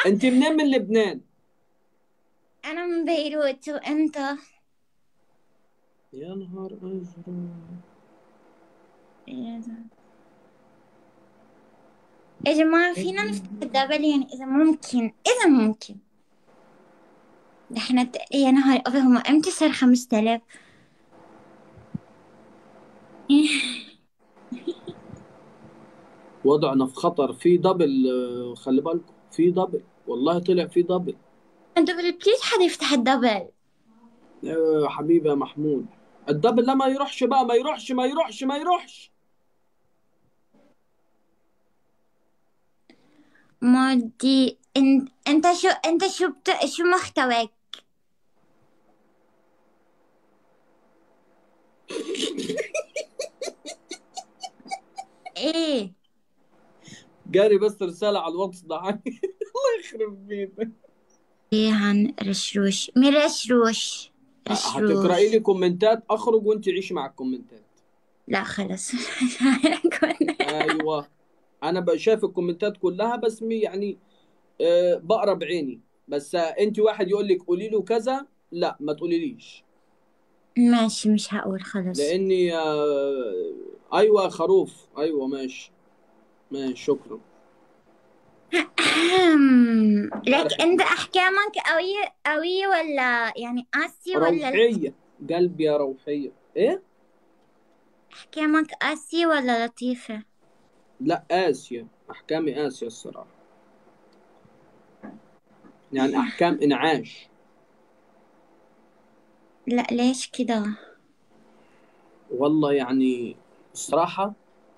انت منين من لبنان انا من بيروت وانت يا نهار ازرق يا جماعة فينا نفتح الدبل يعني إذا ممكن إذا ممكن احنا ت... يا نهار أبيض هما امتى صار خمسة آلاف وضعنا في خطر في دبل آه، خلي بالكم في دبل والله طلع في دبل الدبل بليز حدا يفتح الدبل يا حبيبي يا محمود الدبل لا ما يروحش بقى ما يروحش ما يروحش ما يروحش مودي انت انت شو انت شو بت... شو محتواك ايه جاري بس رسالة على الواتس ضحك الله يخرب بيتك ايه عن رشروش مين رشروش هتقرأي لي كومنتات اخرج وانت عيشي مع الكومنتات لا خلص ايوه انا بقى شايف الكومنتات كلها بس مي- يعني آه، بقرا بعيني بس آه، انت واحد يقول لك قولي له كذا لا ما تقوليليش ماشي مش هقول خلص لاني آه، ايوه خروف ايوه ماشي ماشي شكرا أهم. لك انت احكامك قوية قوية ولا يعني قاسية ولا لا؟ روحية قلبي يا روحية ايه احكامك قاسية ولا لطيفة لا آسيا أحكامي آسيا الصراحة يعني أحكام إنعاش لا ليش كده والله يعني الصراحة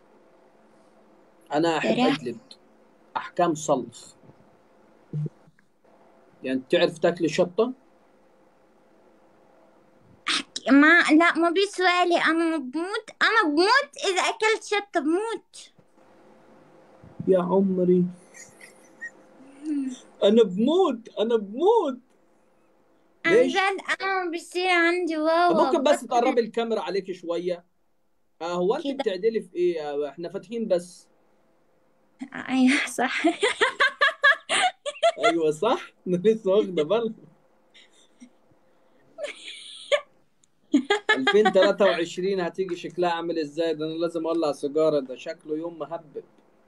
أنا أحب صراحة. أجلد أحكام صلخ يعني تعرف تاكلي شطة ما لا ما بسؤالي انا بموت انا بموت اذا اكلت شطة بموت يا عمري أنا بموت أنا بموت عن ليش؟ جد انا بصير عندي طب واوا ممكن بس بطني- تقربي الكاميرا عليك شوية آه هو أنت كده. بتعدلي في إيه آه، إحنا فاتحين بس ايوه صح أيوه صح أنا لسه واخدة بالي 2023 هتيجي شكلها عامل ازاي ده انا لازم اولع سيجاره ده شكله يوم مهبب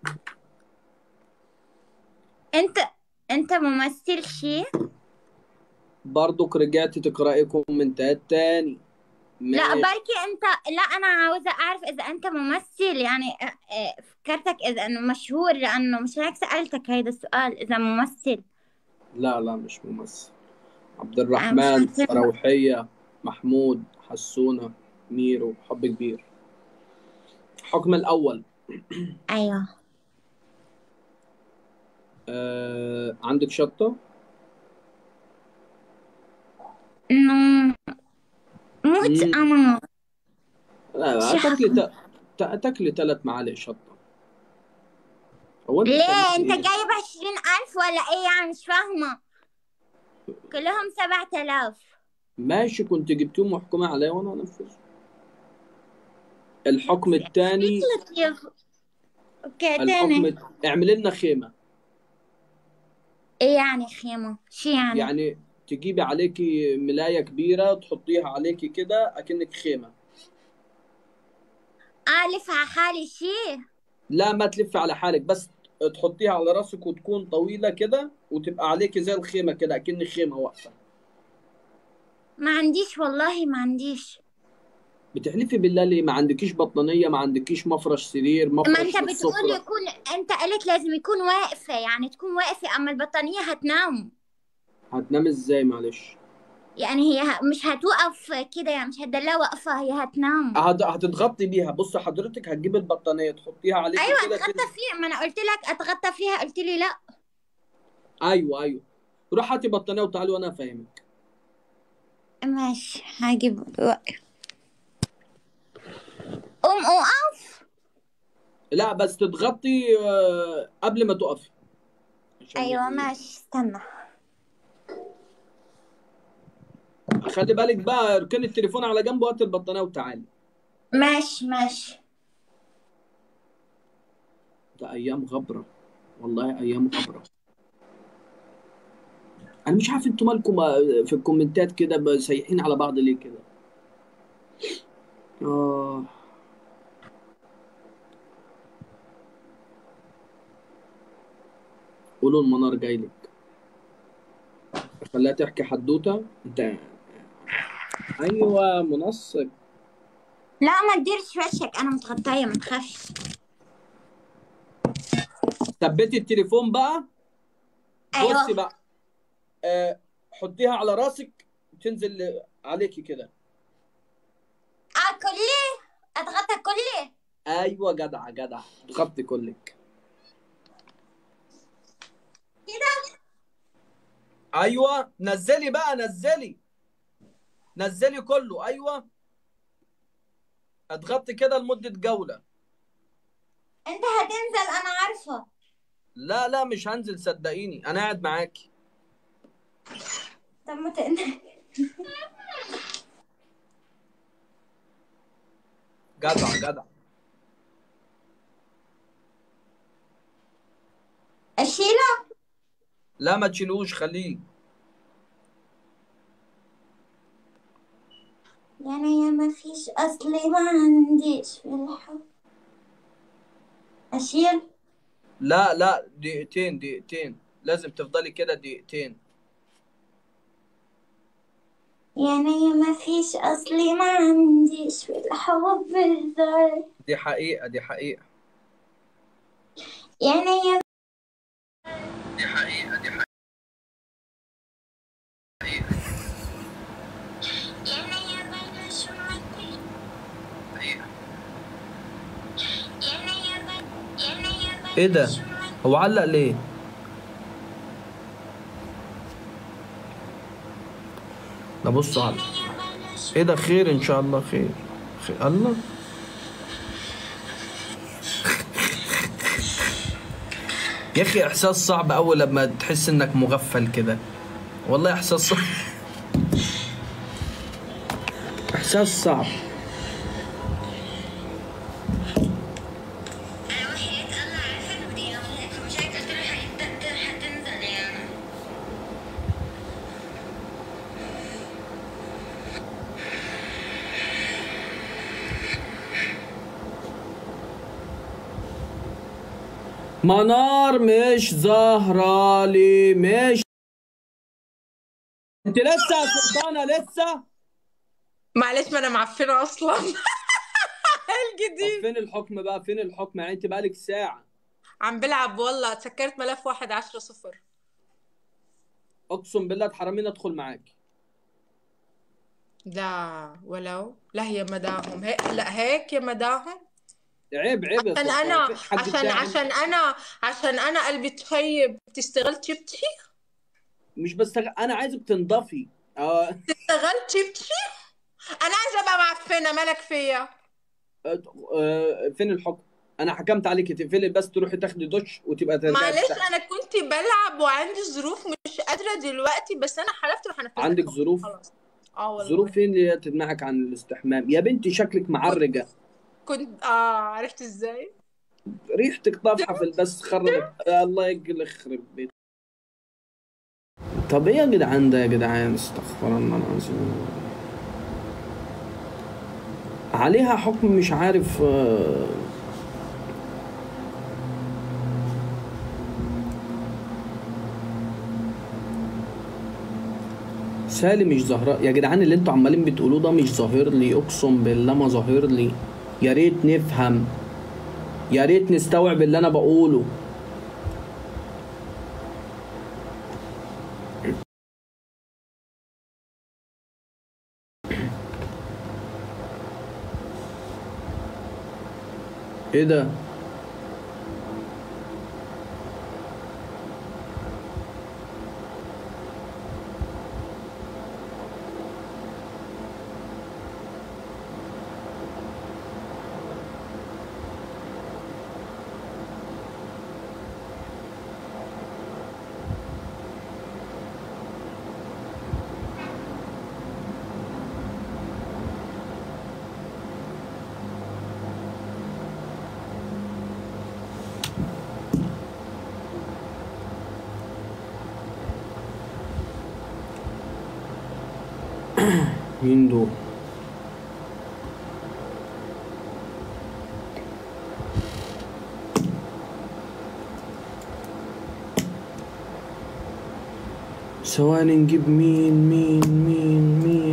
انت انت ممثل شي برضك رجعتي تقرأي كومنتات تاني لا ماشي. بركي انت لا انا عاوزة اعرف اذا انت ممثل يعني اه، اه، فكرتك اذا انه مشهور لانه مش هيك سألتك هيدا السؤال اذا ممثل لا لا مش ممثل عبد الرحمن مش عارفة. روحية محمود حسونة ميرو حب كبير حكم الأول ايوه آه عندك شطة انه موت مم. انا لا لا شي تاكلي ت... ت- تاكلي ثلاث معالق شطة هو انت ليه بتعملي انت إيه؟ جايب عشرين الف ولا ايه يعني مش فاهمة كلهم سبعة الاف ماشي كنت جبتوه محكومة عليه وانا انفذ الحكم الثاني لطيف اوكي الحكم تاني الت- اعملي لنا خيمة ايه يعني خيمة شي يعني يعني تجيبي عليكي ملاية كبيرة تحطيها عليكي كده أكنك خيمة الف على حالي شي لا ما تلفي على حالك بس تحطيها على راسك وتكون طويلة كده وتبقى عليكي زي الخيمة كده أكن خيمة واقفة ما عنديش والله ما عنديش بتحلفي بالله ليه ما عندكيش بطانية ما عندكيش مفرش سرير ما مفرش انت بتقول للسفرة يكون انت قلت لازم يكون واقفة يعني تكون واقفة اما البطانية هتنام هتنام ازاي معلش يعني هي ه- مش هتوقف كده يعني مش هتدلها واقفة هي هتنام هت- هتتغطي بيها بص حضرتك هتجيب البطانية تحطيها عليكي ايوه كده اتغطى كده فيها ما انا قلت لك اتغطى فيها قلت لي لا ايوه ايوه روح هاتي بطانية وتعالي وانا افهمك ماشي هجيب وقف قوم اقف لا بس تتغطي آه، قبل ما تقفي عشان ايوه ي- ماشي استنى خلي بالك بقى اركني التليفون على جنب وهات البطانية وتعالي ماشي ماشي ده ايام غبرة والله ايام غبرة انا مش عارف انتوا مالكم آه، في الكومنتات كده ب- سايحين على بعض ليه كده اه قولوا المنار جاي لك خليها تحكي حدوته انت ايوه منسق لا ما تديرش وشك انا متغطية ما تخافش ثبتي التليفون بقى بصي ايوه بقى آه حطيها على راسك تنزل عليكي كده اه كلي اضغطها كلي ايوه جدع جدع تغطي كلك كده ايوه نزلي بقى نزلي نزلي كله ايوه اضغطي كده لمدة جولة انت هتنزل انا عارفة لا لا مش هنزل صدقيني انا قاعد معاكي طب ما تنزل جدع جدع اشيله لا ما تشيلوش خليه يعني يا ما فيش اصلي ما عنديش في الحب اشيل لا لا دقيقتين دقيقتين لازم تفضلي كده دقيقتين يعني يا ما فيش اصلي ما عنديش في الحب هزار دي حقيقة دي حقيقة يعني يا دي حقيقة دي حقيقة يعني يا ما شو ما حقيقة يعني يا ما يعني يا ما ايه ده هو علق ليه ده بص علق ايه ده خير ان شاء الله خير, خير. الله يا اخي احساس صعب اول لما تحس انك مغفل كده والله احساس صعب احساس صعب انا وحياة الله عارفه انه بدي اعمل هيك مش هيك قلت له حتنزل حتنزل يعني منار مش ظاهرة لي مش انت لسه يا سلطانة لسه معلش ما انا معفنه اصلا طب الجديد فين الحكم بقى فين الحكم يعني انت بقالك ساعة عم بلعب والله سكرت ملف واحد عشرة صفر اقسم بالله تحرمين ادخل معاك لا ولو لا هي مداهم هيك لا هيك يا مداهم عيب عيب يا عشان سلطانة انا في حد عشان داعم عشان انا عشان انا قلبي طيب تشتغل تشبتي مش بس انا عايزك تنضفي اه تشتغل تشبتي انا عايزه ابقى معفنه مالك فيا آه، فين الحكم انا حكمت عليك تقفلي بس تروحي تاخدي دش وتبقى ترجعي معلش تفتحي. انا كنت بلعب وعندي ظروف مش قادره دلوقتي بس انا حلفت رح انفذ عندك لكم. ظروف خلاص اه والله ظروف فين اللي تمنعك عن الاستحمام يا بنتي شكلك معرجة كنت اه عرفت ازاي ريحتك طافحة في البس خربت الله يقل يخرب بيت طب ايه يا جدعان ده يا جدعان استغفر الله العظيم عليها حكم مش عارف آه، سالي مش ظاهرة يا جدعان اللي انتوا عمالين بتقولوه ده مش ظاهر لي اقسم بالله ما ظاهر لي يا ريت نفهم يا ريت نستوعب اللي انا بقوله ايه ده مين دول ثواني نجيب مين مين مين مين